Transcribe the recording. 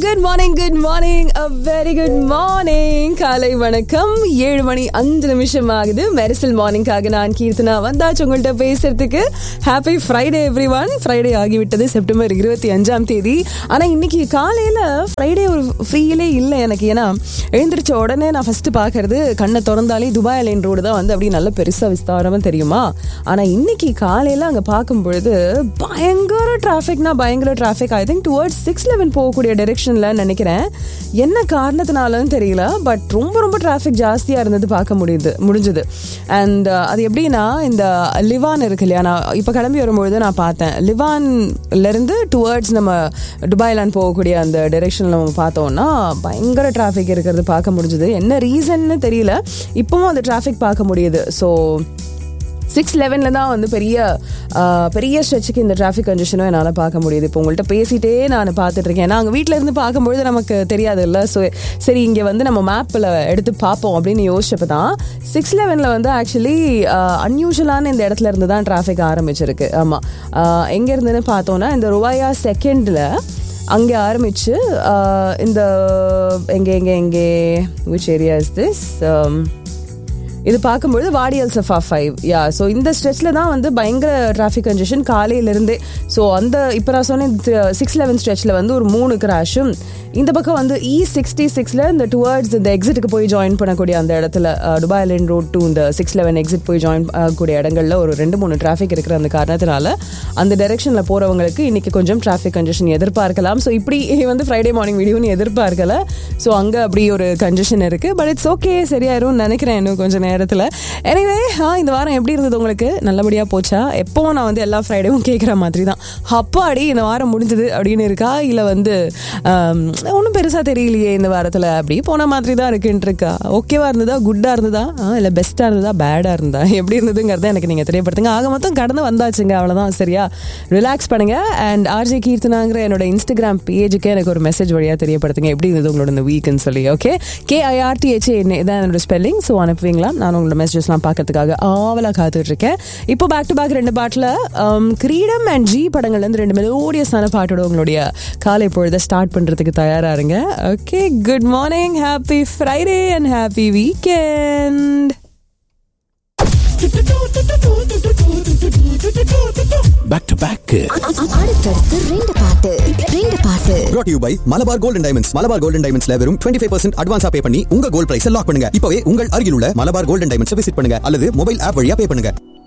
good morning good morning a very good morning காலை வணக்கம் ஏழு மணி அஞ்சு நிமிஷம் ஆகுது மெரிசல் மார்னிங்காக நான் கீர்த்தனா வந்தாச்சு உங்கள்கிட்ட பேசுறதுக்கு happy Friday everyone Friday ஆகிவிட்டது செப்டம்பர் இருபத்தி அஞ்சாம் தேதி ஆனால் இன்னைக்கு காலையில் ஃப்ரைடே ஒரு ஃபீலே இல்லை எனக்கு ஏன்னா எழுந்திரிச்ச உடனே நான் ஃபர்ஸ்ட் பார்க்கறது கண்ணை திறந்தாலே துபாய் லைன் ரோடு தான் வந்து அப்படியே நல்ல பெருசாக விஸ்தாரமாக தெரியுமா ஆனால் இன்னைக்கு காலையில் அங்கே பார்க்கும் பொழுது பயங்கர டிராஃபிக்னா பயங்கர traffic I think towards six eleven போகக்கூடிய டைரெக்ஷனில் நினைக்கிறேன் என்ன காரணத்தினாலும் தெரியல பட் ரொம்ப ரொம்ப டிராஃபிக் ஜாஸ்தியாக இருந்தது பார்க்க முடியுது முடிஞ்சது அண்ட் அது எப்படின்னா இந்த லிவான் இருக்கு இல்லையா நான் இப்போ கிளம்பி வரும்பொழுது நான் பார்த்தேன் லிவான்லேருந்து டுவர்ட்ஸ் நம்ம துபாய்லாண்ட் போகக்கூடிய அந்த டைரெக்ஷனில் நம்ம பார்த்தோம்னா பயங்கர டிராஃபிக் இருக்கிறது பார்க்க முடிஞ்சுது என்ன ரீசன்னு தெரியல இப்போவும் அந்த டிராஃபிக் பார்க்க முடியுது ஸோ சிக்ஸ் லெவனில் தான் வந்து பெரிய ஆஹ், பெரிய ஸ்ட்ரெச்சுக்கு இந்த டிராஃபிக் கண்டிஷனும் என்னால் பார்க்க முடியுது இப்போ உங்கள்கிட்ட பேசிட்டே நான் பார்த்துட்டு இருக்கேன் நாங்கள் வீட்டில் இருந்து பார்க்கும்பொழுது நமக்கு தெரியாது இல்லை ஸோ சரி இங்கே வந்து நம்ம மேப்பில் எடுத்து பார்ப்போம் அப்படின்னு யோசிச்சப்ப தான் சிக்ஸ் லெவனில் வந்து ஆக்சுவலி அன்யூஷுவலான இந்த இடத்துல இருந்து தான் டிராஃபிக் ஆரம்பிச்சிருக்கு ஆமாம் எங்கே இருந்துன்னு பார்த்தோன்னா இந்த ருவாயா செகண்டில் அங்கே ஆரம்பிச்சு ஆஹ், இந்த எங்கே எங்கே எங்கே விச் ஏரியா இஸ் திஸ் இது பார்க்கும்பொழுது Wadi Al Safa five yeah so இந்த ஸ்ட்ரெச்சில் தான் வந்து பயங்கர டிராஃபிக் கன்ஜெஷன் காலையிலேருந்தே ஸோ அந்த இப்போ நான் சொன்னேன் சிக்ஸ் லெவன் ஸ்ட்ரெச்சில் வந்து ஒரு மூணு கிராஷும் இந்த பக்கம் வந்து இ சிக்ஸ்டி சிக்ஸில் இந்த டுவர்ட்ஸ் இந்த எக்ஸிட்டுக்கு போய் ஜாயின் பண்ணக்கூடிய அந்த இடத்துல துபாய் லைன் ரோட் டு இந்த சிக்ஸ் லெவன் எக்ஸிட் போய் ஜாயின் ஆகக்கூடிய இடங்களில் ஒரு ரெண்டு மூணு டிராஃபிக் இருக்கிற அந்த காரணத்தினால அந்த டைரெக்ஷனில் போகிறவங்களுக்கு இன்னைக்கு கொஞ்சம் டிராஃபிக் கன்ஜெஷன் எதிர்பார்க்கலாம் ஸோ இப்படி வந்து ஃப்ரைடே மார்னிங் வீடியோன்னு எதிர்பார்க்கல ஸோ அங்கே அப்படி ஒரு கன்ஜெஷன் இருக்குது பட் இட்ஸ் ஓகே சரியாயிரும்னு நினைக்கிறேன் இன்னும் கொஞ்சம் நேரத்தில் எனிவே ஆ இந்த வாரம் எப்படி இருந்தது உங்களுக்கு நல்லபடியாக போச்சா எப்போவும் நான் வந்து எல்லா ஃப்ரைடேவும் கேட்குற மாதிரி தான் அப்பாடி இந்த வாரம் முடிஞ்சது அப்படின்னு இருக்கா இல்லை வந்து ஒன்றும் பெருசாக தெரியலையே இந்த வாரத்தில் அப்படி போன மாதிரி தான் இருக்குன்ட்டு இருக்கா ஓகேவா இருந்ததா குட்டாக இருந்ததா இல்லை பெஸ்ட்டாக இருந்ததா பேடாக இருந்தா எப்படி இருந்ததுங்கிறத எனக்கு நீங்கள் தெரியப்படுத்துங்க ஆக மொத்தம் கடந்து வந்தாச்சுங்க அவ்வளோதான் சரியா ரிலாக்ஸ் பண்ணுங்க அண்ட் ஆர்ஜே கீர்த்தனாங்கிற என்னோட இன்ஸ்டாகிராம் பேஜுக்கு எனக்கு ஒரு மெசேஜ் வழியாக தெரியப்படுத்துங்க எப்படி இருந்தது உங்களோட இந்த வீக்குன்னு சொல்லி ஓகே கேஐஆர்டிஹெச்ஏ என்ன இதான் என்னோட ஸ்பெல்லிங் ஸோ அனுப்புவீங்களா நான் உங்களோட மெசேஜஸ்லாம் பார்க்கறதுக்காக ஆவலாக காத்துட்டு இருக்கேன் இப்போ பேக் டு பேக் ரெண்டு பாட்டில் கிரீடம் அண்ட் ஜி படங்கள்லேருந்து ரெண்டு மெலோடியஸான பாட்டோட உங்களுடைய காலை பொழுதை ஸ்டார்ட் பண்ணுறதுக்கு தயாரா இருங்க okay good morning happy Friday and happy weekend back to back அடுத்தடுத்து ரெண்டு பாட்டு ரெண்டு பாட்டு brought to you by Malabar gold and diamonds Malabar gold and டைமண்ட்ஸ்ல வெறும் டுவெண்ட்டி ஃபைவ் பர்சன்ட் அட்வான்ஸா பே பண்ணி உங்க கோல்ட் பிரைஸ் லாக் பண்ணுங்க இப்பவே உங்கள் அருகில் உள்ள மலபார் கோல்டன் டைமண்ட்ஸ் விசிட் பண்ணுங்க அல்லது மொபைல் ஆப் வழியா பே பண்ணுங்க